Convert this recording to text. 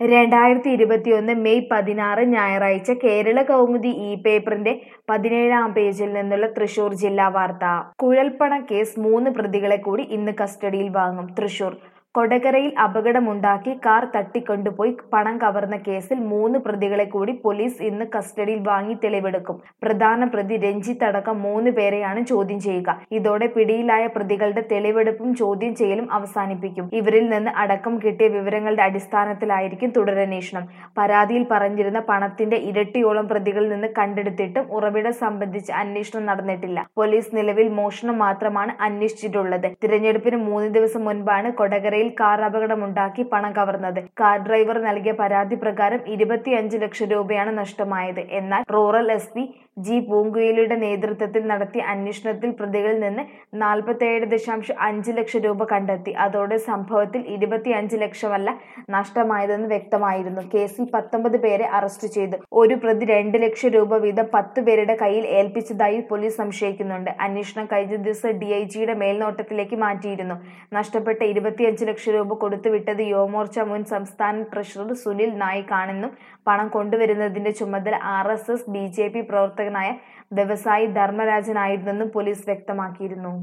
രണ്ടായിരത്തി ഇരുപത്തിയൊന്ന് മെയ് പതിനാറ് ഞായറാഴ്ച കേരള കൗമുദി ഇ പേപ്പറിന്റെ പതിനേഴാം പേജിൽ നിന്നുള്ള തൃശൂർ ജില്ലാ വാർത്ത കുഴൽപ്പണ കേസ് മൂന്ന് പ്രതികളെ കൂടി ഇന്ന് കസ്റ്റഡിയിൽ വാങ്ങും തൃശൂർ കൊടകരയിൽ അപകടമുണ്ടാക്കി കാർ തട്ടിക്കൊണ്ടുപോയി പണം കവർന്ന കേസിൽ മൂന്ന് പ്രതികളെ കൂടി പോലീസ് ഇന്ന് കസ്റ്റഡിയിൽ വാങ്ങി തെളിവെടുക്കും പ്രധാന പ്രതി രഞ്ജിത്ത് അടക്കം മൂന്ന് പേരെയാണ് ചോദ്യം ചെയ്യുക ഇതോടെ പിടിയിലായ പ്രതികളുടെ തെളിവെടുപ്പും ചോദ്യം ചെയ്യലും അവസാനിപ്പിക്കും ഇവരിൽ നിന്ന് അടക്കം കിട്ടിയ വിവരങ്ങളുടെ അടിസ്ഥാനത്തിലായിരിക്കും തുടരന്വേഷണം പരാതിയിൽ പറഞ്ഞിരുന്ന പണത്തിന്റെ ഇരട്ടിയോളം പ്രതികളിൽ നിന്ന് കണ്ടെടുത്തിട്ടും ഉറവിടം സംബന്ധിച്ച് അന്വേഷണം നടന്നിട്ടില്ല പോലീസ് നിലവിൽ മോഷണം മാത്രമാണ് അന്വേഷിച്ചിട്ടുള്ളത് തിരഞ്ഞെടുപ്പിന് മൂന്ന് ദിവസം മുൻപാണ് കൊടകരയിൽ കാർ അപകടമുണ്ടാക്കി പണം കവർന്നത് കാർ ഡ്രൈവർ നൽകിയ പരാതി പ്രകാരം ഇരുപത്തിയഞ്ച് ലക്ഷം രൂപയാണ് നഷ്ടമായത് എന്നാൽ റൂറൽ എസ് പി ജി പൂങ്കുയിലിയുടെ നേതൃത്വത്തിൽ നടത്തിയ അന്വേഷണത്തിൽ പ്രതികളിൽ നിന്ന് നാൽപ്പത്തേഴ് ദശാംശം അഞ്ച് ലക്ഷം രൂപ കണ്ടെത്തി അതോടെ സംഭവത്തിൽ ഇരുപത്തിയഞ്ച് ലക്ഷമല്ല നഷ്ടമായതെന്ന് വ്യക്തമായിരുന്നു കേസിൽ പത്തൊമ്പത് പേരെ അറസ്റ്റ് ചെയ്തു ഒരു പ്രതി രണ്ട് ലക്ഷം രൂപ വീതം പത്ത് പേരുടെ കയ്യിൽ ഏൽപ്പിച്ചതായി പോലീസ് സംശയിക്കുന്നുണ്ട് അന്വേഷണം കഴിഞ്ഞ ദിവസം ഡി ഐ ജിയുടെ മേൽനോട്ടത്തിലേക്ക് മാറ്റിയിരുന്നു നഷ്ടപ്പെട്ട ഇരുപത്തിയഞ്ച് ലക്ഷം രൂപ കൊടുത്തുവിട്ടത് യുവമോർച്ച മുൻ സംസ്ഥാന ട്രഷറർ സുനിൽ നായിക് ആണെന്നും പണം കൊണ്ടുവരുന്നതിന്റെ ചുമതല R S S B J P പ്രവർത്തകനായ വ്യവസായി ധർമ്മരാജനായിരുന്നെന്നും പോലീസ് വ്യക്തമാക്കിയിരുന്നു